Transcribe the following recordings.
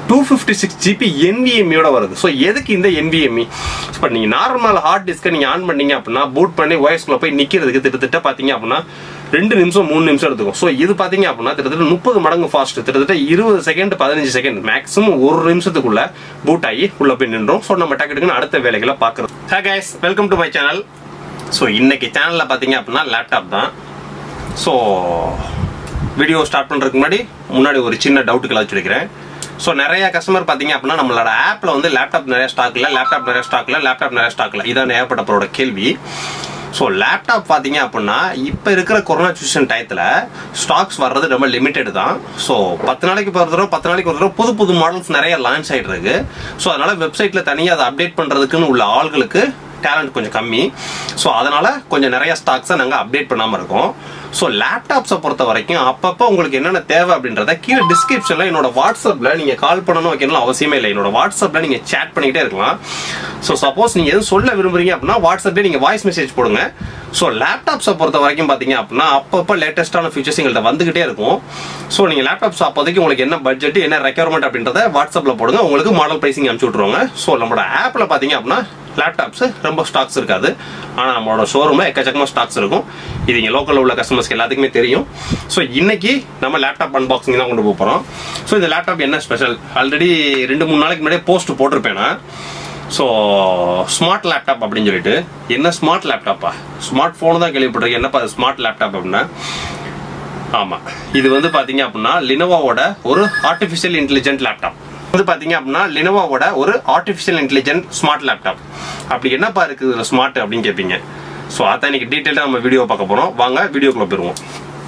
Two fifty six GB என்விஎம்மியோட வருது so எதுக்கு இந்த என்விஎம்இ இப்போ நீங்கள் நார்மல் ஹார்ட் டிஸ்கை நீங்கள் ஆன் பண்ணீங்க அப்படின்னா பூட் பண்ணி ஒயஸ்குள்ள போய் நிற்கிறதுக்கு திட்டத்தட்ட பார்த்தீங்க அப்படின்னா ரெண்டு நிமிஷம் மூணு நிமிஷம் எடுத்துக்கும் ஸோ இது பார்த்தீங்க அப்படின்னா கிட்டத்தட்ட முப்பது மடங்கு ஃபாஸ்ட் கிட்டத்தட்ட இருபது செகண்ட் பதினஞ்சு செகண்ட் மேக்ஸிமம் ஒரு நிமிஷத்துக்குள்ள பூட் ஆகி உள்ள போய் நின்றோம் ஸோ நம்ம டக்கு டக்குன்னு அடுத்த வேலைகளை பார்க்குறோம் hey guys welcome to my channel so இன்னைக்கு சேனலில் பார்த்தீங்க அப்படின்னா லேப்டாப் தான் ஸோ வீடியோ ஸ்டார்ட் பண்ணுறதுக்கு முன்னாடி முன்னாடி ஒரு சின்ன டவுட்டுகளை வச்சுருக்கிறேன் ஸோ நிறைய கஸ்டமர் பார்த்தீங்க அப்படின்னா நம்மளோட ஆப்பில் வந்து லேப்டாப் நிறைய ஸ்டாக் இல்லை லேப்டாப் நிறைய ஸ்டாக் இல்லை லேப்டாப் நிறைய ஸ்டாக் இல்லை இதான் ஏற்பட்டப்பரோட கேள்வி ஸோ லேப்டாப் பார்த்தீங்க அப்படின்னா இப்போ இருக்கிற கொரோனா சுச்சுவேஷன் டயத்தில் ஸ்டாக்ஸ் வர்றது ரொம்ப லிமிட்டெட் தான் ஸோ பத்து நாளைக்கு ஒரு தடவை பத்து நாளைக்கு ஒரு தடவை புது புது மாடல்ஸ் நிறைய லான்ச் ஆகிட்டு இருக்கு ஸோ அதனால வெப்சைட்டில் தனியாக அதை அப்டேட் பண்ணுறதுக்குன்னு உள்ள ஆள்களுக்கு டேலண்ட் கொஞ்சம் கம்மி ஸோ அதனால கொஞ்சம் நிறைய ஸ்டாக்ஸை நாங்கள் அப்டேட் பண்ணாமல் இருக்கோம் ஸோ லேப்டாப்ஸை பொறுத்த வரைக்கும் அப்பப்போ உங்களுக்கு என்னென்ன தேவை அப்படின்றத கீழே டிஸ்கிரிப்ஷனில் என்னோட வாட்ஸ்அப்பில் நீங்கள் கால் பண்ணணும் வைக்கணும் அவசியமே இல்லை என்னோட வாட்ஸ்அப்பில் நீங்கள் சேட் பண்ணிக்கிட்டே இருக்கலாம் ஸோ சப்போஸ் நீங்கள் எதுவும் சொல்ல விரும்புறீங்க அப்படின்னா வாட்ஸ்அப்லேயே நீங்கள் வாய்ஸ் மெசேஜ் போடுங்க ஸோ லேப்டாப்ஸை பொறுத்த வரைக்கும் பார்த்தீங்க அப்படின்னா அப்பப்போ லேட்டஸ்ட்டான ஃபியூச்சர்ஸ் எங்கள்கிட்ட வந்துகிட்டே இருக்கும் ஸோ நீங்கள் லேப்டாப்ஸ் அப்போதைக்கு உங்களுக்கு என்ன பட்ஜெட் என்ன ரெக்யர்மெண்ட் அப்படின்றத வாட்ஸ்அப்பில் போடுங்க உங்களுக்கு மாடல் ப்ரைசிங் அனுப்பிச்சு விட்ருவாங்க ஸோ நம்மளோட ஆப்பில் பார்த்தீங்க அப்படின்னா லேப்டாப்ஸ் ரொம்ப ஸ்டாக்ஸ் இருக்காது ஆனால் நம்மளோட ஷோரூமில் எக்கச்சக்கமாக ஸ்டாக்ஸ் இருக்கும் இது இங்கே லோக்கலில் உள்ள கஸ்டமர்ஸ்க்கு எல்லாத்துக்குமே தெரியும் ஸோ இன்னைக்கு நம்ம லேப்டாப் அன்பாக்சிங் தான் கொண்டு போக போகிறோம் ஸோ இந்த லேப்டாப் என்ன ஸ்பெஷல் ஆல்ரெடி ரெண்டு மூணு நாளைக்கு முன்னாடியே போஸ்ட் போட்டிருப்பேன் நான் ஸோ ஸ்மார்ட் லேப்டாப் அப்படின்னு சொல்லிட்டு என்ன ஸ்மார்ட் லேப்டாப்பா ஸ்மார்ட் ஃபோன் தான் கேள்விப்பட்டிருக்கேன் என்னப்பா ஸ்மார்ட் லேப்டாப் அப்படின்னா ஆமாம் இது வந்து பார்த்தீங்க அப்படின்னா லினோவாவோட ஒரு ஆர்டிஃபிஷியல் இன்டெலிஜென்ட் லேப்டாப் வந்து பார்த்தீங்க அப்படின்னா லினோவாவோட ஒரு ஆர்டிஃபிஷியல் இன்டெலிஜென்ட் ஸ்மார்ட் லேப்டாப் அப்படி என்னப்பா இருக்குது இதில் ஸ்மார்ட் அப்படின்னு கேட்பீங்க ஸோ அதான் இன்னைக்கு டீட்டெயிலாக நம்ம வீடியோ பார்க்க போகிறோம் வாங்க வீடியோக்குள்ள போயிருவோம்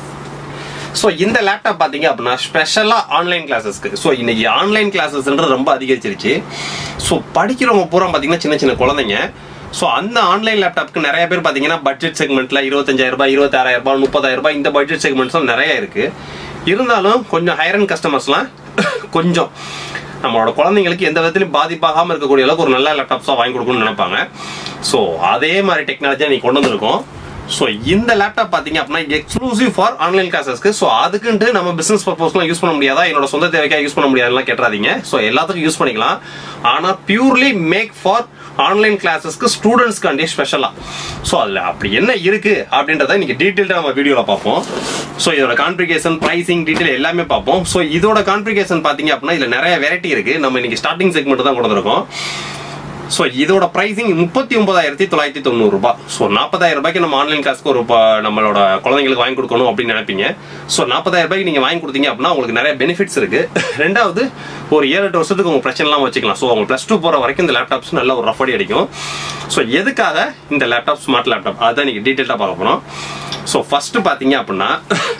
ஸோ இந்த லேப்டாப் பார்த்தீங்க அப்படின்னா ஸ்பெஷலாக ஆன்லைன் கிளாஸஸ்க்கு ஸோ இன்னைக்கு ஆன்லைன் கிளாஸஸ்ன்றது ரொம்ப அதிகரிச்சிருச்சு ஸோ படிக்கிறவங்க பூரா பார்த்தீங்கன்னா சின்ன சின்ன குழந்தைங்க ஸோ அந்த ஆன்லைன் லேப்டாப்க்கு நிறைய பேர் பார்த்தீங்கன்னா பட்ஜெட் செக்மெண்ட்ல இருபத்தஞ்சாயிரம் ரூபாய் இருபத்தாறாயிரம் ரூபாய் முப்பதாயிரம் ரூபாய் இந்த பட்ஜெட் செக்மெண்ட்ஸ்லாம் நிறைய இருக்கு இருந்தாலும் கொஞ்சம் ஹைரன் கஸ்டமர்ஸ்லாம் கொஞ்சம் நம்மளோட குழந்தைங்களுக்கு எந்த விதத்திலையும் பாதிப்பாகாமல் இருக்கக்கூடிய அளவுக்கு ஒரு நல்ல லேப்டாப்ஸாக வாங்கி கொடுக்கணும்னு நினைப்பாங்க ஸோ அதே மாதிரி டெக்னாலஜியாக நீ கொண்டு வந்திருக்கோம் ஸோ இந்த லேப்டாப் பார்த்தீங்க அப்படின்னா எக்ஸ்க்ளூசிவ் ஃபார் ஆன்லைன் கிளாஸஸ்க்கு ஸோ அதுக்குன்ட்டு நம்ம பிசினஸ் பர்பஸ்லாம் யூஸ் பண்ண முடியாதா என்னோட சொந்த தேவைக்காக யூஸ் பண்ண முடியாதுலாம் கேட்டுறாதீங்க ஸோ எல்லாத்துக்கும் யூஸ் பண்ணிக்கலாம் ஆனால் பியூர்லி மேக் ஃபார் ஆன்லைன் கிளாஸஸ்க்கு ஸ்டூடெண்ட்ஸ்க்காண்டி ஸ்பெஷலாக ஸோ அதில் அப்படி என்ன இருக்கு அப்படின்றத இன்னைக்கு டீட்டெயில்டாக நம்ம வீடியோவில் பார்ப்போம் ஸோ இதோட கான்ஃபிகேஷன் ப்ரைசிங் டீட்டெயில் எல்லாமே பார்ப்போம் ஸோ இதோட கான்ஃபிகேஷன் பார்த்தீங்க அப்படின்னா இதில் நிறைய வெரைட்டி இருக்கு நம்ம இன்னைக்கு ஸ்டார்டிங் செக்மெண்ட் தான் கொடுத்துருக்கோம் ஸோ இதோட ப்ரைசிங் முப்பத்தி ஒன்பதாயிரத்தி தொள்ளாயிரத்தி தொண்ணூறு ரூபாய் ஸோ நாற்பதாயிரம் ரூபாய்க்கு நம்ம ஆன்லைன் கிளாஸ்க்கு ஒரு ப- நம்மளோட குழந்தைங்களுக்கு வாங்கி கொடுக்கணும் அப்படின்னு நினைப்பீங்க ஸோ நாற்பதாயிரம் ரூபாய்க்கு நீங்கள் வாங்கி கொடுத்தீங்க அப்படின்னா உங்களுக்கு நிறைய பெனிஃபிட்ஸ் இருக்கு ரெண்டாவது ஒரு ஏழு எட்டு வருஷத்துக்கு உங்க பிரச்சனை இல்லாமல் வச்சுக்கலாம் ஸோ அவங்க ப்ளஸ் டூ போகிற வரைக்கும் இந்த லேப்டாப்ஸ் நல்ல ஒரு ரஃபடி அடிக்கும் ஸோ எதுக்காக இந்த லேப்டாப் ஸ்மார்ட் லேப்டாப் அதுதான் நீங்கள் டீட்டெயிலாக பார்க்க போகிறோம் ஸோ ஃபர்ஸ்ட் பார்த்தீங்க அப்படின்னா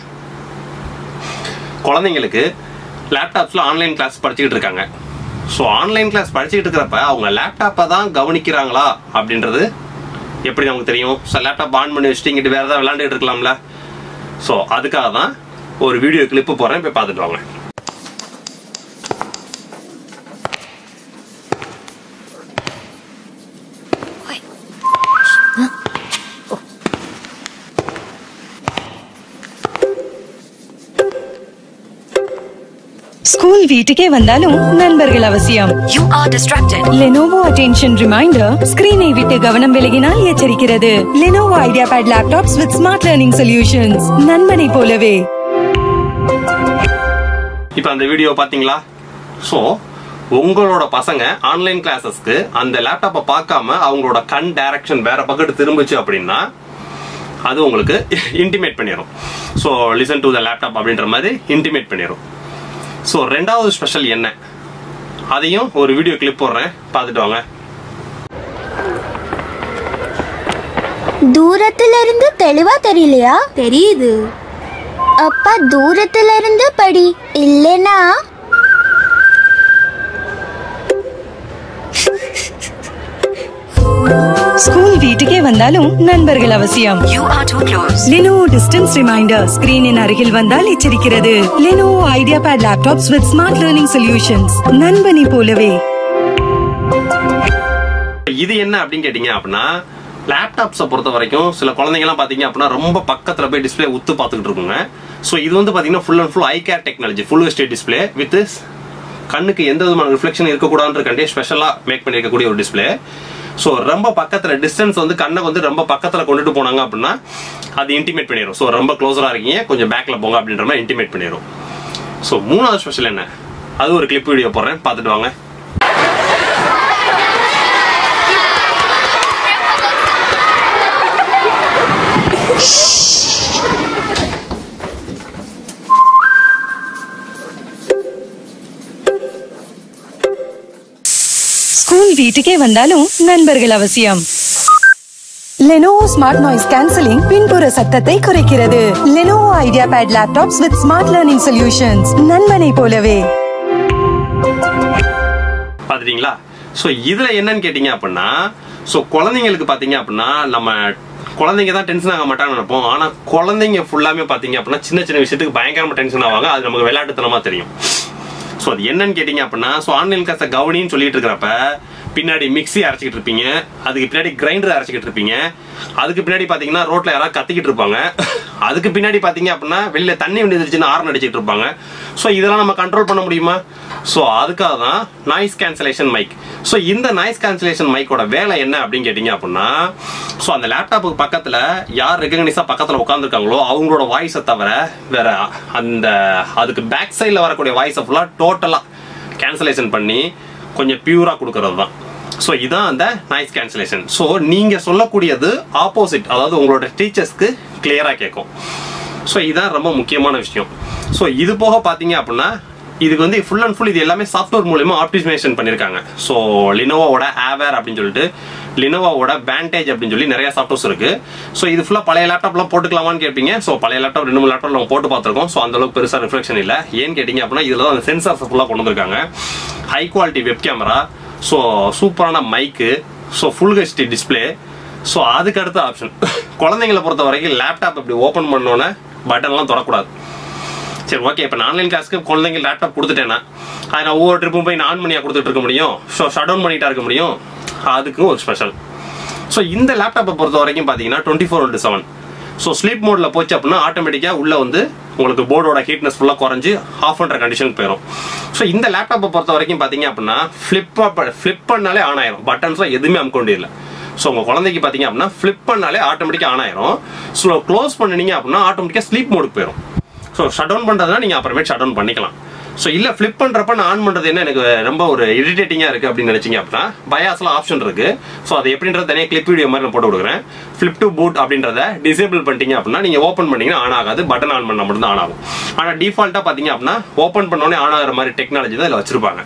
குழந்தைங்களுக்கு லேப்டாப்ஸில் ஆன்லைன் கிளாஸ் படிச்சுக்கிட்டு இருக்காங்க ஸோ ஆன்லைன் கிளாஸ் படிச்சுக்கிட்டு இருக்கிறப்ப அவங்க லேப்டாப்பை தான் கவனிக்கிறாங்களா அப்படின்றது எப்படி நமக்கு தெரியும் ஸோ லேப்டாப் ஆன் பண்ணி வச்சுட்டு இங்கிட்டு வேறு ஏதாவது விளாண்டுட்டு இருக்கலாம்ல ஸோ அதுக்காக தான் ஒரு வீடியோ கிளிப்பு போடுறேன் போய் பார்த்துட்டு வாங்க ஸ்கூல் வீட்டுக்கே வந்தாலும் நண்பர்கள் அவசியம் You are distracted. Lenovo attention reminder ஸ்கிரீனை விட்டு கவனம் விலகினால் எச்சரிக்கிறது Lenovo IdeaPad laptops with smart learning solutions நண்பனை போலவே இப்போ அந்த வீடியோ பார்த்தீங்களா ஸோ உங்களோட பசங்க ஆன்லைன் கிளாஸஸ்க்கு அந்த லேப்டாப்பை பார்க்காம அவங்களோட கண் டைரக்ஷன் வேற பக்கத்து திரும்பிச்சு அப்படின்னா அது உங்களுக்கு இன்டிமேட் பண்ணிடும் so listen to the laptop அப்படின்ற மாதிரி இன்டிமேட் பண்ணிடும் ஸோ ரெண்டாவது ஸ்பெஷல் என்ன அதையும் ஒரு வீடியோ கிளிப் போடுறேன் பார்த்துட்டு வாங்க தூரத்துல இருந்து தெளிவா தெரியலையா தெரியுது அப்ப தூரத்துல இருந்து படி இல்லனா ஸ்கூல் வீட்டுக்கே வந்தாலும் நண்பர்கள் அவசியம் You are too close. Lenovo distance reminder ஸ்கிரீனின் அருகில் வந்தால் எச்சரிக்கிறது Lenovo IdeaPad laptops with smart learning solutions நண்பனை போலவே இது என்ன அப்படின்னு கேட்டீங்க அப்படின்னா லேப்டாப்ஸை பொறுத்த வரைக்கும் சில குழந்தைங்கலாம் பார்த்தீங்க அப்படின்னா ரொம்ப பக்கத்தில் போய் டிஸ்ப்ளே உத்து பார்த்துக்கிட்டு இருக்குங்க ஸோ இது வந்து பார்த்தீங்கன்னா full and full eye care technology full HD display with கண்ணுக்கு எந்த விதமான ரிஃப்ளெக்ஷன் இருக்கக்கூடாதுன்ற கண்டே ஸ்பெஷலாக மேக் பண்ணியிருக்கக்கூடிய ஒரு டிஸ்பிளே ஸோ ரொம்ப பக்கத்தில் டிஸ்டன்ஸ் வந்து கண்ணை வந்து ரொம்ப பக்கத்தில் கொண்டுட்டு போனாங்க அப்படின்னா அது இன்டிமேட் பண்ணிடும் ஸோ ரொம்ப க்ளோஸராக இருக்கீங்க கொஞ்சம் பேக்கில் போங்க அப்படின்ற மாதிரி இன்டிமேட் பண்ணிடும் ஸோ மூணாவது ஸ்பெஷல் என்ன அது ஒரு கிளிப் வீடியோ போடுறேன் பார்த்துட்டு வாங்க ஸ்கூல் வீட்டுக்கே வந்தாலும் நண்பர்கள் அவசியம் லெனோவோ ஸ்மார்ட் நாய்ஸ் கேன்சலிங் பின்புற சத்தத்தை குறைக்கிறது Lenovo IdeaPad laptops with smart learning solutions நண்பனை போலவே பார்த்துட்டீங்களா ஸோ இதில் என்னன்னு கேட்டிங்க அப்படின்னா ஸோ குழந்தைங்களுக்கு பார்த்தீங்க அப்படின்னா நம்ம குழந்தைங்க தான் டென்ஷன் ஆக மாட்டாங்கன்னு நினைப்போம் ஆனால் குழந்தைங்க ஃபுல்லாமே பார்த்தீங்க அப்படின்னா சின்ன சின்ன விஷயத்துக்கு பயங்கரமாக டென்ஷன் ஆவாங்க அது நமக்கு விளையாட்டுத்தனமாக தெரியும் ஸோ அது என்னன்னு கேட்டிங்க அப்படின்னா ஸோ ஆன்லைன் கிளாஸை கவனின்னு சொல்லிட்டு இருக்கிறப்ப பின்னாடி மிக்ஸி அரைச்சிக்கிட்டு இருப்பீங்க அதுக்கு பின்னாடி கிரைண்டர் அரைச்சிக்கிட்டு இருப்பீங்க அதுக்கு பின்னாடி பார்த்தீங்கன்னா ரோட்ல யாராவது கத்திக்கிட்டு இருப்பாங்க அதுக்கு பின்னாடி பார்த்தீங்க அப்படின்னா வெளியில தண்ணி விழுந்துருச்சுன்னு ஆரன் அடிச்சிட்டு இருப்பாங்க ஸோ இதெல்லாம் நம்ம கண்ட்ரோல் பண்ண முடியுமா ஸோ அதுக்காக தான் நாய்ஸ் கேன்சலேஷன் மைக் ஸோ இந்த நாய்ஸ் கேன்சலேஷன் மைக்கோட வேலை என்ன அப்படின்னு கேட்டிங்க அப்படின்னா ஸோ அந்த லேப்டாப்புக்கு பக்கத்தில் யார் ரெகனைஸாக பக்கத்தில் உட்காந்துருக்காங்களோ அவங்களோட வாய்ஸை தவிர வேற அந்த அதுக்கு பேக் சைடில் வரக்கூடிய வாய்ஸை ஃபுல்லாக டோட்டலாக கேன்சலேஷன் பண்ணி கொஞ்சம் பியூராக கொடுக்கறது தான் ஸோ இதான் அந்த நாய்ஸ் கேன்சலேஷன் ஸோ நீங்கள் சொல்லக்கூடியது ஆப்போசிட் அதாவது உங்களோட டீச்சர்ஸ்க்கு கிளியராக கேட்கும் ஸோ இதான் ரொம்ப முக்கியமான விஷயம் ஸோ இது போக பார்த்தீங்க அப்படின்னா இதுக்கு வந்து ஃபுல் அண்ட் ஃபுல் இது எல்லாமே சாஃப்ட்வேர் மூலியமா ஆப்டிமைசேஷன் பண்ணியிருக்காங்க ஸோ லினோவோட ஆவேர் அப்படின்னு சொல்லிட்டு லினோவோட பேண்டேஜ் அப்படின்னு சொல்லி நிறைய சாஃப்ட்வேர்ஸ் இருக்கு ஸோ இது ஃபுல்லாக பழைய லேப்டாப்லாம் போட்டுக்கலாமான்னு கேட்பீங்க ஸோ பழைய லேப்டாப் ரெண்டு மூணு லேப்டாப் நம்ம போட்டு பார்த்துருக்கோம் ஸோ அந்த அளவுக்கு பெருசாக ரிஃப்ளெக்ஷன் இல்லை ஏன்னு கேட்டிங்க அப்படின்னா இதில் தான் அந்த சென்சார்ஸ் ஃபுல்லாக கொண்டு வந்திருக்காங்க high quality web camera so சூப்பரான mic so full HD display so அதுக்கு அடுத்த ஆப்ஷன் குழந்தைங்களை பொறுத்த வரைக்கும் லேப்டாப் இப்படி ஓப்பன் பண்ணோன்னே பட்டன்லாம் தொடக்கூடாது சரி ஓகே இப்போ ஆன்லைன் கிளாஸ்க்கு குழந்தைங்க லேப்டாப் கொடுத்துட்டேன்னா அதை நான் ஒவ்வொரு ட்ரிப்பும் போய் நான் ஆன் பண்ணியா கொடுத்துட்டு இருக்க முடியும் ஸோ ஷட் டவுன் பண்ணிட்டா இருக்க முடியும் அதுக்கும் ஒரு ஸ்பெஷல் ஸோ இந்த லேப்டாப்பை பொறுத்த வரைக்கும் பார்த்தீங்கன்னா twenty four into seven so sleep மோடில் போச்சு அப்படின்னா ஆட்டோமேட்டிக்காக உள்ள வந்து உங்களுக்கு போர்டோட ஹீட்னஸ் ஃபுல்லாக குறைஞ்சி ஆஃப் பண்ணுற கண்டிஷனுக்கு போயிடும் ஸோ இந்த லேப்டாப்பை பொறுத்த வரைக்கும் பார்த்தீங்க அப்படின்னா ஃப்ளிப் ஃப்ளிப் பண்ணாலே ஆன் ஆயிரும் பட்டன்ஸ்லாம் எதுவுமே அமுக்க வேண்டியதில்லை ஸோ உங்கள் குழந்தைக்கு பார்த்தீங்க அப்படின்னா ஃப்ளிப் பண்ணாலே ஆட்டோமேட்டிக்காக ஆன் ஆயிரும் ஸோ க்ளோஸ் பண்ணினீங்க அப்படின்னா ஆட்டோமேட்டிக்காக ஸ்லீப் மோடுக்கு போயிடும் ஸோ ஷட் டவுன் பண்ணுறதுனா நீங்கள் அப்புறமேட்டு ஷட் டவுன் பண்ணிக்கலாம் ஸோ இல்லை ஃப்ளிப் பண்ணுறப்ப நான் ஆன் பண்ணுறது என்ன எனக்கு ரொம்ப ஒரு இரிட்டேட்டிங்காக இருக்குது அப்படின்னு நினச்சிங்க அப்படின்னா பயாஸில் ஆப்ஷன் இருக்குது ஸோ அது எப்படின்றது தனியாக கிளிப் வீடியோ மாதிரி நான் போட்டு கொடுக்குறேன் ஃப்ளிப் டு பூட் அப்படின்றத டிசேபிள் பண்ணிட்டீங்க அப்படின்னா நீங்கள் ஓப்பன் பண்ணீங்கன்னா ஆன் ஆகாது பட்டன் ஆன் பண்ணால் மட்டும் தான் ஆன் ஆகும் ஆனால் டிஃபால்ட்டாக பார்த்தீங்க அப்படின்னா ஓப்பன் பண்ணோடனே ஆன் ஆகிற மாதிரி டெக்னாலஜி தான் இதில் வச்சிருப்பாங்க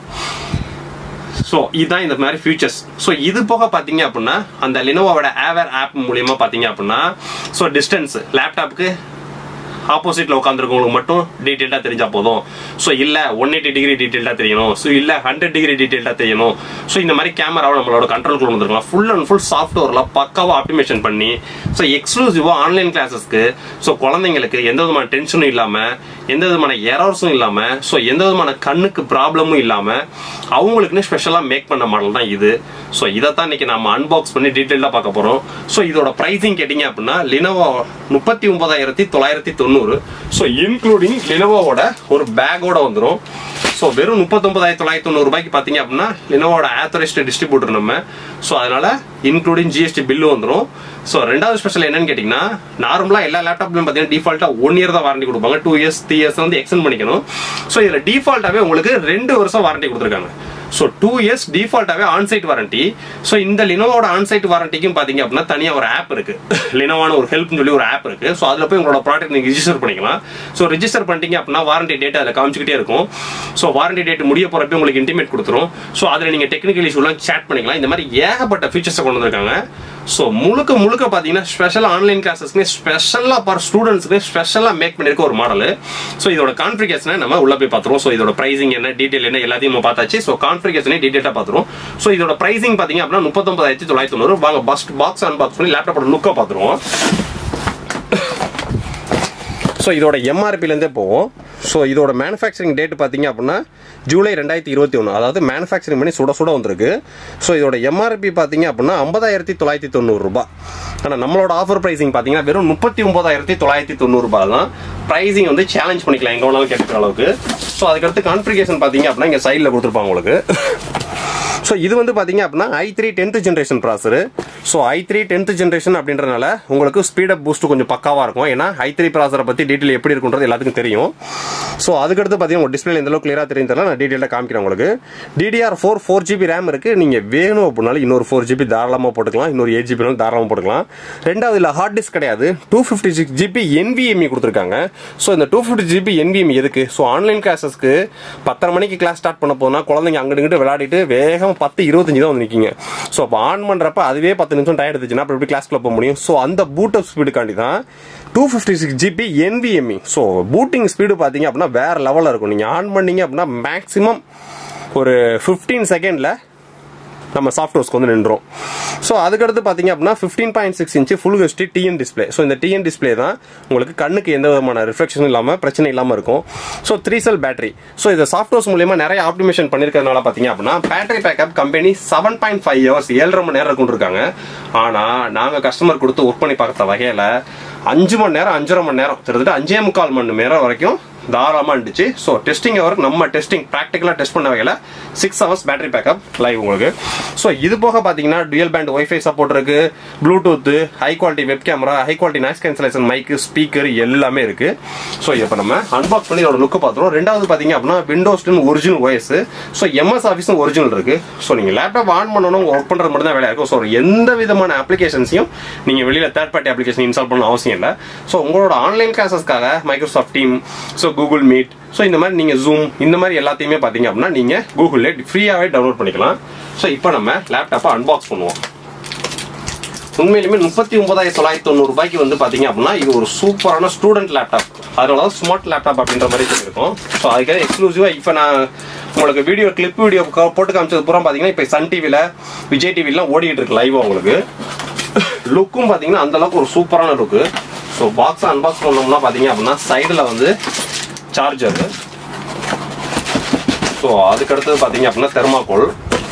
ஸோ இதுதான் இந்த மாதிரி ஃபியூச்சர்ஸ் ஸோ இது போக பார்த்தீங்க அப்படின்னா அந்த லினோவோட ஆவர் ஆப் மூலியமா பார்த்தீங்க அப்படின்னா ஸோ டிஸ்டன்ஸ் லேப்டாப்புக்கு ஆப்போசிட்ல உட்காந்துருக்கவங்களுக்கு மட்டும் டீட்டெயிலாக தெரிஞ்சா போதும் ஸோ இல்லை ஒன் எயிட்டி டிகிரி டீட்டெயிலாக தெரியணும் ஸோ இல்லை ஹண்ட்ரட் டிகிரி டீட்டெயிலாக தெரியணும் ஸோ இந்த மாதிரி கேமராவை நம்மளோட கண்ட்ரோல் கொண்டு வந்துருக்கலாம் ஃபுல் அண்ட் ஃபுல் சாஃப்ட்வேரில் பக்காவாக ஆப்டிமேஷன் பண்ணி ஸோ எக்ஸ்க்ளூசிவாக ஆன்லைன் கிளாஸஸ்க்கு ஸோ குழந்தைங்களுக்கு எந்த விதமான டென்ஷனும் இல்லாமல் எந்த விதமான எரர்ஸும் இல்லாமல் ஸோ எந்த விதமான கண்ணுக்கு ப்ராப்ளமும் இல்லாமல் அவங்களுக்குன்னு ஸ்பெஷலாக மேக் பண்ண மாடல் தான் இது ஸோ இதை தான் இன்னைக்கு நம்ம அன்பாக்ஸ் பண்ணி டீட்டெயிலாக பார்க்க போகிறோம் ஸோ இதோட ப்ரைஸிங் கேட்டிங்க அப்படின்னா லினோவோ முப்பத்தி ஒன்பதாயிரத்தி தொள்ளாயிரத்தி தொண்ணூறு ஸோ இன்க்ளூடிங் லினோவோட ஒரு பேக்கோட வந்துடும் ஸோ வெறும் முப்பத்தொன்பதாயிரத்தி தொள்ளாயிரத்தி தொண்ணூறு ரூபாய்க்கு பார்த்தீங்க அப்படின்னா லினோவோட ஆத்தரைஸ்டு டிஸ்ட்ரிபியூட்டர் நம்ம ஸோ அதனால இன்க்ளூடிங் ஜிஎஸ்டி பில்லு வந்துடும் ஸோ ரெண்டாவது ஸ்பெஷல் என்னன்னு கேட்டிங்கன்னா நார்மலாக எல்லா லேப்டாப்லையும் பார்த்தீங்கன்னா டிஃபால்ட்டாக ஒன் இயர் தான் வாரண்டி கொடுப்பாங்க டூ இயர்ஸ் த்ரீ இயர்ஸ் வந்து எக்ஸ்டெண்ட் பண்ணிக்கணும் ஸோ இதில் டிஃபால்ட்டாகவே உங்களுக்கு ரெண்டு வருஷம் வாரண்டி கொடுத்துருக்காங்க ஸோ டூ இயர்ஸ் டிஃபால்ட்டாகவே ஆன்சைட் வாரண்டி ஸோ இந்த லினோவோட ஆன்சைட் வாரண்டிக்கும் பார்த்தீங்க அப்படின்னா தனியாக ஒரு ஆப் இருக்கு லினோவான ஒரு ஹெல்ப்னு சொல்லி ஒரு ஆப் இருக்கு ஸோ அதில் போய் உங்களோட ப்ராடக்ட் நீங்கள் ரிஜிஸ்டர் பண்ணிக்கலாம் ஸோ ரிஜிஸ்டர் பண்ணிட்டீங்க அப்படின்னா வாரண்டி டேட் அதில் காமிச்சிக்கிட்டே இருக்கும் ஸோ வாரண்டி டேட் முடிய போகிறப்ப உங்களுக்கு இன்டிமேட் கொடுத்துரும் ஸோ அதில் நீங்கள் டெக்னிக்கல் இஷ்யூலாம் சேட் பண்ணிக்கலாம் இந்த மாதிரி ஏகப்பட்ட ஃபீச்சர்ஸை கொண்டு வந்திருக்காங்க ஸோ முழுக்க முழுக்க பார்த்தீங்கன்னா ஸ்பெஷல் ஆன்லைன் கிளாஸஸ்க்கு ஸ்பெஷலாக ஃபார் ஸ்டூடெண்ட்ஸ்க்கு ஸ்பெஷலாக மேக் பண்ணியிருக்க ஒரு மாடல் ஸோ இதோட கான்ஃபிகேஷனை நம்ம உள்ள போய் பார்த்துருவோம் ஸோ இதோட ப்ரைசிங் என்ன டீட்டெயில் என்ன எல்லாத்தையும் நம்ம பார்த்தாச்சு ஸோ கான்ஃபிகேஷனே டீட்டெயிலாக பார்த்துருவோம் ஸோ இதோட ப்ரைசிங் பார்த்தீங்க அப்படின்னா முப்பத்தொன்பதாயிரத்தி தொள்ளாயிரத்தி தொண்ணூறு வாங்க பஸ்ட் பாக்ஸ் அன்பாக்ஸ் பண்ணி லேப்டாப்போட லுக்கை பார்த்துருவோம் ஸோ இதோட எம்ஆர்பிலேருந்தே போவோம் ஸோ இதோட மேனுஃபேக்சரிங் டேட் பார்த்தீங்க அப்படின்னா ஜூலை ரெண்டாயிரத்தி இருபத்தி ஒன்று அதாவது மேனுஃபேக்சரிங் பண்ணி சுட சுட வந்திருக்கு ஸோ இதோட எம்ஆர்பி பார்த்தீங்க அப்படின்னா ஐம்பதாயிரத்தி தொள்ளாயிரத்தி தொண்ணூறுரூபா ஆனால் நம்மளோட ஆஃபர் ப்ரைசிங் பார்த்தீங்கன்னா வெறும் முப்பத்தி ஒன்பதாயிரத்தி தொள்ளாயிரத்தி தொண்ணூறுபா தான் ப்ரைசிங் வந்து சேலஞ்ச் பண்ணிக்கலாம் எங்கே வேணாலும் கேட்டுக்கிற அளவுக்கு ஸோ அதுக்கடுத்து கான்ஃபிகேஷன் பார்த்தீங்க அப்படின்னா இங்கே சைடில் கொடுத்துருப்பாங்க உங்களுக்கு ஸோ இது வந்து பார்த்தீங்க அப்படின்னா I three tenth generation processor so I three tenth generation அப்படின்றனால உங்களுக்கு ஸ்பீடப் பூஸ்ட் கொஞ்சம் பக்காவாக இருக்கும் ஏன்னா ஐ த்ரீ ப்ராசரை பற்றி டீட்டெயில் எப்படி இருக்குன்றது எல்லாத்துக்கும் தெரியும் ஸோ அதுக்கடுத்து பார்த்தீங்கன்னா உங்கள் டிஸ்பிளே எந்த அளவுக்கு கிளியராக தெரியும் தெரியல நான் டீட்டெயிலாக காமிக்கிறேன் உங்களுக்கு DDR four four GB RAM இருக்குது நீங்கள் வேணும் அப்படின்னாலும் இன்னொரு ஃபோர் ஜிபி தாராளமாக போட்டுக்கலாம் இன்னொரு எயிட் ஜிபி தாராளமாக போட்டுக்கலாம் ரெண்டாவது இல்லை ஹார்ட் டிஸ்க் கிடையாது two fifty six GB NVMe கொடுத்துருக்காங்க ஸோ இந்த டூ ஃபிஃப்டி ஜிபி என்விஎம்இ எதுக்கு ஸோ ஆன்லைன் கிளாஸஸ்க்கு பத்தரை மணிக்கு கிளாஸ் ஸ்டார்ட் பண்ண போனா குழந்தைங்க அங்கிட்டு இங்கிட்டு விளையாடிட்டு வேகம் பத்து இருபத்தஞ்சு தான் வந்து நிற்கிங்க ஸோ அப்போ ஆன் பண்ணுறப்ப அதுவே பத்து நிமிஷம் டயர் எடுத்துச்சுன்னா அப்புறம் எப்படி கிளாஸ்க்குள்ள போக முடியும் ஸோ அந்த பூட் அப் ஸ்பீடுக்காண்டி தான் two fifty six GB NVMe so booting speed பார்த்தீங்க அப்படின்னா வேற லெவலில் இருக்கும் நீங்கள் ஆன் பண்ணீங்க அப்படின்னா மேக்ஸிமம் ஒரு ஃபிஃப்டீன் செகண்டில் நம்ம சாஃப்ட்வேர்ஸ்க்கு வந்து நின்றோம் ஸோ அதுக்கடுத்து பார்த்தீங்க அப்படின்னா fifteen point six inch full HD TN display so இந்த டிஎன் டிஸ்பிளே தான் உங்களுக்கு கண்ணுக்கு எந்த விதமான ரிஃப்ளெக்ஷனும் இல்லாமல் பிரச்சனை இல்லாமல் இருக்கும் so three cell battery so இந்த சாஃப்ட்வேர்ஸ் மூலியமா நிறைய ஆப்டிமேஷன் பண்ணியிருக்கிறதுனால பார்த்தீங்க அப்படின்னா battery backup company seven point five hours ஏழரை மணி நேரம் கொண்டிருக்காங்க ஆனால் நாங்கள் கஸ்டமர் கொடுத்து ஒர்க் பண்ணி பார்க்குற வகையில் அஞ்சு மணி நேரம் அஞ்சரை மணி நேரம் கிட்டத்தட்ட அஞ்சே முக்கால் மணி நேரம் வரைக்கும் தாராளமாக இருந்துச்சு ஸோ டெஸ்டிங் அவர் நம்ம டெஸ்டிங் ப்ராக்டிக்கலாக டெஸ்ட் பண்ண வகையில் six hours battery backup live உங்களுக்கு ஸோ இது போக பார்த்தீங்கன்னா டுயல் பேண்ட் ஒய்ஃபை சப்போர்ட் இருக்கு Bluetooth high quality web camera high quality noise cancellation mic speaker எல்லாமே இருக்கு ஸோ இப்போ நம்ம அன்பாக்ஸ் பண்ணி இதோட லுக்கு பார்த்துருவோம் ரெண்டாவது பார்த்தீங்க அப்படின்னா Windows ten original OS so MS ஆஃபீஸும் ஒரிஜினல் இருக்கு ஸோ நீங்கள் லேப்டாப் ஆன் பண்ணணும் ஒர்க் பண்ணுறது மட்டும் தான் வேலையாக இருக்கும் ஸோ எந்த விதமான அப்ளிகேஷன்ஸையும் நீங்கள் வெளியில் தேர்ட் பார்ட்டி அப்ளிகேஷன் இன்ஸ்டால் பண்ண அவசியம் இல்லை ஸோ உங்களோட ஆன்லைன் கிளாஸஸ்க்காக Microsoft team so Google meet so இந்த மாதிரி நீங்கள் ஜூம் இந்த மாதிரி எல்லாத்தையுமே பார்த்தீங்க அப்படின்னா நீங்கள் கூகுளில் ஃப்ரீயாகவே டவுன்லோட் பண்ணிக்கலாம் ஸோ இப்போ நம்ம லேப்டாப்பை அன்பாக்ஸ் பண்ணுவோம் உண்மையிலுமே முப்பத்தி ஒன்பதாயிரத்தி தொள்ளாயிரத்தி தொண்ணூறு ரூபாய்க்கு வந்து பார்த்தீங்க அப்படின்னா இது ஒரு சூப்பரான ஸ்டூடெண்ட் லேப்டாப் அதனால தான் ஸ்மார்ட் லேப்டாப் அப்படின்ற மாதிரி சொல்லியிருக்கோம் ஸோ அதுக்காக எக்ஸ்க்ளூசிவாக இப்போ நான் உங்களுக்கு வீடியோ கிளிப் வீடியோ போட்டு காமிச்சது பூரா பார்த்தீங்கன்னா இப்போ சன் டிவியில் விஜய் டிவிலாம் ஓடிட்டு இருக்கு லைவாக உங்களுக்கு லுக்கும் பார்த்தீங்கன்னா அந்த அளவுக்கு ஒரு சூப்பரான லுக்கு ஸோ பாக்ஸ் அன்பாக்ஸ் பண்ணோம்னா பார்த்தீங்க அப்படின்னா சைடில் வந்து சார்ஜர் ஸோ அதுக்கடுத்தது பார்த்தீங்க அப்படின்னா தெர்மாக்கோல்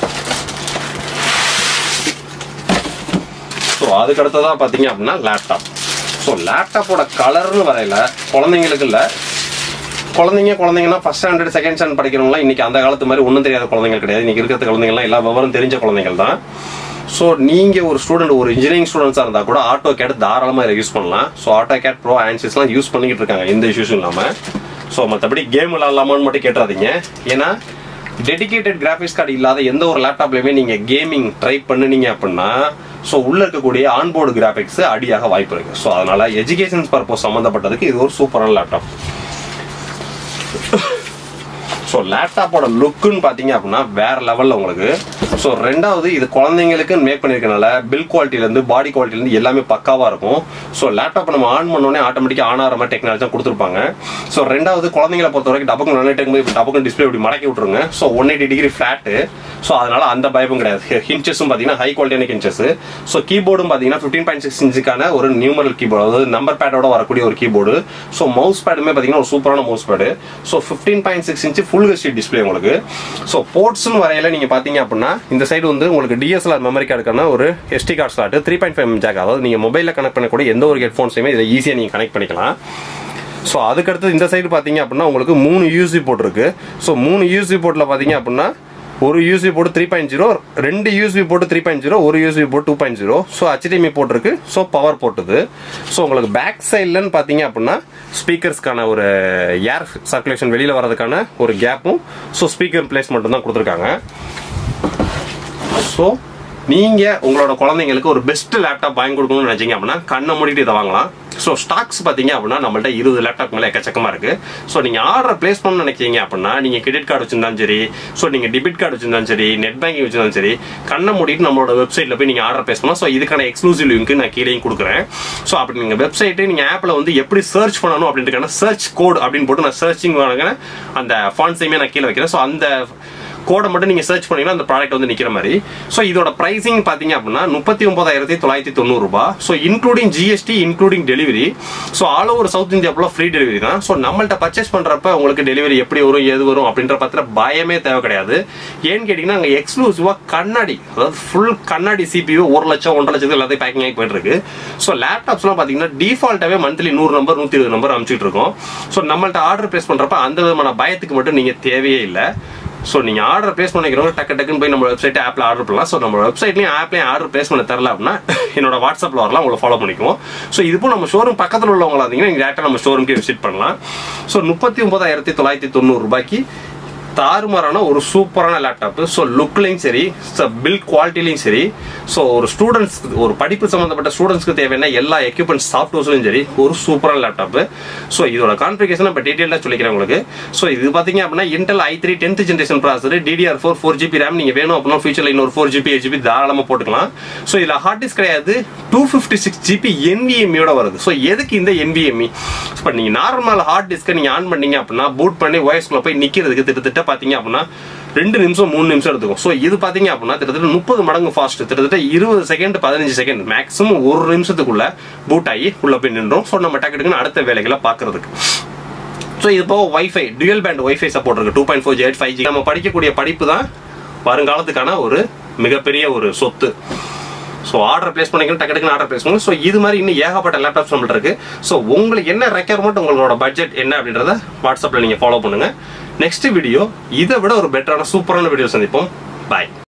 ஸோ அதுக்கடுத்ததாக பார்த்தீங்க அப்படின்னா லேப்டாப் ஸோ லேப்டாப்போட கலர்னு வரையில குழந்தைங்களுக்கு இல்லை குழந்தைங்க குழந்தைங்கன்னா ஃபர்ஸ்ட் ஸ்டாண்டர்ட் செகண்ட் ஸ்டாண்டர்ட் படிக்கிறவங்களாம் இன்னைக்கு அந்த காலத்து மாதிரி ஒன்றும் தெரியாத குழந்தைகள் கிடையாது இன்னைக்கு இருக்கிற குழந்தைங்கலாம் எல்லா விவரம் தெரிஞ்ச குழந்தைகள் தான் ஸோ நீங்க ஒரு ஸ்டூடெண்ட் ஒரு இன்ஜினியரிங் ஸ்டூடெண்ட்ஸாக இருந்தால் கூட ஆட்டோ கேட் தாராளமாக இதை யூஸ் பண்ணலாம் ஸோ ஆட்டோ கேட் ப்ரோ ஆன்சிஸ்லாம் யூஸ் பண்ணிக்கிட்டு இருக்காங்க எந்த இஷ்யூஸும் இல்லாமல் ஸோ மற்றபடி கேம் விளாட்லாமான்னு மட்டும் கேட்டுறாதீங்க ஏன்னா டெடிகேட்டட் கிராஃபிக்ஸ் கார்டு இல்லாத எந்த ஒரு லேப்டாப்லையுமே நீங்க கேமிங் ட்ரை பண்ணுனீங்க அப்படின்னா ஸோ உள்ள இருக்கக்கூடிய ஆன்போர்டு கிராஃபிக்ஸ் அடியாக வாய்ப்பு இருக்கு ஸோ அதனால எஜுகேஷன் பர்பஸ் சம்மந்தப்பட்டதுக்கு இது ஒரு சூப்பரான லேப்டாப் ஸோ லேப்டாப்போட லுக்குன்னு பார்த்தீங்க அப்படின்னா வேற லெவலில் உங்களுக்கு ஸோ ரெண்டாவது இது குழந்தைங்களுக்கு மேக் பண்ணியிருக்கனால பில் குவாலிட்டிலேருந்து பாடி குவாலிட்டிலேருந்து எல்லாமே பக்காவாக இருக்கும் ஸோ லேப்டாப் நம்ம ஆன் பண்ணோடனே ஆட்டோமேட்டிக்காக ஆன் ஆகிற மாதிரி டெக்னாலஜி தான் கொடுத்துருப்பாங்க ஸோ ரெண்டாவது குழந்தைங்களை பொறுத்த வரைக்கும் டபக்கு நினைட்டு போது டபக்கு டிஸ்பிளே இப்படி மடக்கி விட்ருங்க so one eighty degree flat so அதனால அந்த பயமும் கிடையாது ஹின்ச்சஸும் பார்த்தீங்கன்னா ஹை குவாலிட்டியான ஹின்ச்சஸ் ஸோ கீபோர்டும் பார்த்தீங்கன்னா ஃபிஃப்டீன் பாயிண்ட் சிக்ஸ் இன்ச்சுக்கான ஒரு நியூமரல் கீபோர்டு அதாவது நம்பர் பேடோட வரக்கூடிய ஒரு கீபோர்டு ஸோ மவுஸ் பேடுமே பார்த்தீங்கன்னா ஒரு சூப்பரான mouse pad so fifteen point six inch full HD display உங்களுக்கு ஸோ போர்ட்ஸ்னு வரையில நீங்க பாத்தீங்க அப்படின்னா இந்த சைடு வந்து உங்களுக்கு டிஎஸ்எல்ஆர் மெமரி கார்டுக்கான ஒரு SD card slot three point five jack அதாவது நீங்க மொபைலில் கனெக்ட் பண்ணக்கூடிய எந்த ஒரு ஹெட்ஃபோன்ஸையுமே இதை ஈஸியாக நீங்க கனெக்ட் பண்ணிக்கலாம் ஸோ அதுக்கடுத்து இந்த சைடு பார்த்தீங்க அப்படின்னா உங்களுக்கு மூணு யூசி போர்ட் இருக்கு ஸோ மூணு யூசி போர்ட்டில் பார்த்தீங்க அப்படின்னா ஒரு USB port three point zero ரெண்டு USB port three point zero ஒரு USB port two point zero so HDMI port இருக்கு ஸோ பவர் போட்டுது ஸோ உங்களுக்கு பேக் சைட்லன்னு பார்த்தீங்க அப்படின்னா ஸ்பீக்கர்ஸ்க்கான ஒரு ஏர் சர்க்குலேஷன் வெளியில் வரதுக்கான ஒரு கேப்பும் ஸோ ஸ்பீக்கர் பிளேஸ்மெண்ட் தான் கொடுத்துருக்காங்க ஸோ நீங்க உங்களோட குழந்தைங்களுக்கு ஒரு பெஸ்ட் லேப்டாப் வாங்கி கொடுக்கணும்னு நினைச்சீங்க அப்படின்னா கண்ணை மூடிட்டு இதை வாங்கலாம் ஸோ ஸ்டாக்ஸ் பார்த்தீங்க அப்படின்னா நம்மள்ட்ட இருபது லேப்டாப் மேலே எக்கச்சக்கமா இருக்கு ஸோ நீங்க ஆர்டர் பிளேஸ் பண்ணணும்னு நினைச்சீங்க அப்படின்னா நீங்க கிரெடிட் கார்டு வச்சிருந்தாலும் சரி ஸோ நீங்க டெபிட் கார்டு வச்சிருந்தாலும் சரி நெட் பேங்கிங் வச்சிருந்தாலும் சரி கண்ணை மூடிட்டு நம்மளோட வெப்சைட்ல போய் நீங்க ஆர்டர் பிளேஸ் பண்ணலாம் ஸோ இதுக்கான எக்ஸ்க்ளூசிவ் லிங்க் நான் கீழேயும் கொடுக்குறேன் ஸோ அப்படி நீங்க வெப்சைட்டு நீங்க ஆப்ல வந்து எப்படி சர்ச் பண்ணணும் அப்படின்றதுக்கான சர்ச் கோட் அப்படின்னு போட்டு நான் சர்ச்சிங் அந்த ஃபான்ஸையுமே நான் கீழே வைக்கிறேன் ஸோ அந்த கோடை மட்டும் நீங்க சர்ச் பண்ணீங்கன்னா அந்த ப்ராடக்ட் வந்து நிக்கிற மாதிரி ஸோ இதோட பிரைசிங் பாத்தீங்க அப்படின்னா முப்பத்தி ஒன்பதாயிரத்தி தொள்ளாயிரத்தி தொண்ணூறு ரூபாய் so including GST including delivery so all over south India ஃபுல்லாக ஃப்ரீ டெலிவரி தான் ஸோ நம்மள்ட்ட பர்ச்சேஸ் பண்றப்ப உங்களுக்கு டெலிவரி எப்படி வரும் எது வரும் அப்படின்ற பத்திர பயமே தேவை கிடையாது ஏன்னு கேட்டீங்கன்னா அங்கே எக்ஸ்க்ளூசிவா கண்ணாடி அதாவது ஃபுல் கண்ணாடி சிபியூ ஒரு லட்சம் ஒன்றரை லட்சத்துக்கு எல்லாத்தையும் பேக்கிங் ஆகி போயிட்டு இருக்கு ஸோ லேப்டாப்ஸ்லாம் பார்த்தீங்கன்னா டிஃபால்ட்டாகவே மந்த்லி நூறு நம்பர் நூற்றி இருபது நம்பர் அனுப்பிச்சிட்டு இருக்கோம் ஸோ நம்மள்ட்ட ஆர்டர் பிளேஸ் பண்றப்ப அந்த விதமான பயத்துக்கு மட்டும் நீங்க தேவையே இல்லை ஸோ நீங்க ஆர்டர் பிளேஸ் பண்ணிக்கிறவங்க டக்கு டக்குன்னு போய் நம்ம வெப்சைட் ஆப்ல ஆர்டர் பண்ணலாம் ஸோ நம்ம வெப்சைட்லயும் ஆப்லயும் ஆர்டர் பிளேஸ் பண்ண தரல அப்படின்னா என்னோட வாட்ஸ்அப்ல வரலாம் உங்களை ஃபாலோ பண்ணிக்குவோம் ஸோ இது போல் நம்ம ஷோரூம் பக்கத்தில் உள்ளவங்களா இருந்தீங்கன்னா நீங்க டேரக்டா நம்ம ஷோரூம்க்கு விசிட் பண்ணலாம் ஸோ முப்பத்தி ஒன்பதாயிரத்தி தொள்ளாயிரத்தி தொண்ணூறு ரூபாய்க்கு தாறுமாறான ஒரு சூப்பரான லேப்டாப் ஸோ லுக்லையும் சரி பில்ட் குவாலிட்டிலையும் சரி ஸோ ஒரு ஸ்டூடெண்ட்ஸ் ஒரு படிப்பு சம்மந்தப்பட்ட ஸ்டூடெண்ட்ஸ்க்கு தேவையான எல்லா எக்யூப்மெண்ட் சாஃப்ட்வேர்ஸ்லையும் சரி ஒரு சூப்பரான லேப்டாப் ஸோ இதோட கான்ஃபிகேஷன் இப்போ டீட்டெயிலாக சொல்லிக்கிறேன் உங்களுக்கு ஸோ இது பார்த்தீங்க அப்படின்னா Intel I three tenth generation processor DDR four four GB RAM நீங்கள் வேணும் அப்படின்னா ஃபியூச்சரில் இன்னொரு ஃபோர் ஜிபி எயிட் ஜிபி தாராளமாக போட்டுக்கலாம் ஸோ இதில் ஹார்ட் டிஸ்க் கிடையாது டூ ஃபிஃப்டி சிக்ஸ் ஜிபி என்விஎம்மியோட வருது ஸோ எதுக்கு இந்த என்விஎம்இ இப்போ நீங்கள் நார்மல் ஹார்ட் டிஸ்க்கை நீங்கள் ஆன் பண்ணீங்க அப்படின்னா பூட் பண்ணி ஓஎஸ்குள்ள போய் நிற்கிறதுக்கு கிட்டத்தட்ட பார்த்தீங்க அப்படின்னா ரெண்டு நிமிஷம் மூணு நிமிஷம் எடுத்துக்கும் ஸோ இது பார்த்தீங்க அப்படின்னா கிட்டத்தட்ட முப்பது மடங்கு ஃபாஸ்ட் கிட்டத்தட்ட இருபது செகண்ட் பதினஞ்சு செகண்ட் மேக்ஸிமம் ஒரு நிமிஷத்துக்குள்ள பூட் ஆகி உள்ள போய் நின்றோம் ஸோ நம்ம டக்கு டக்குன்னு அடுத்த வேலைகளை பார்க்கறதுக்கு ஸோ இது போக WiFi dual band WiFi support இருக்கு two point four G five G நம்ம படிக்கக்கூடிய படிப்பு தான் வருங்காலத்துக்கான ஒரு மிகப்பெரிய ஒரு சொத்து ஸோ ஆர்டர் பிளேஸ் பண்ணிக்கணும் டக்கு டக்குன்னு ஆர்டர் பிளேஸ் பண்ணுங்க ஸோ இது மாதிரி இன்னும் ஏகப்பட்ட லேப்டாப்ஸ் நம்மள்ட்ட இருக்கு ஸோ உங்களுக்கு என்ன ரெக்யர்மெண்ட் உங்களோட பட்ஜெட் என்ன அப்படின்றத வாட்ஸ்அப்பில் நீங்கள் ஃபாலோ பண்ணுங்க நெக்ஸ்ட் வீடியோ இதை விட ஒரு பெட்டரான சூப்பரான வீடியோ சந்திப்போம் பாய்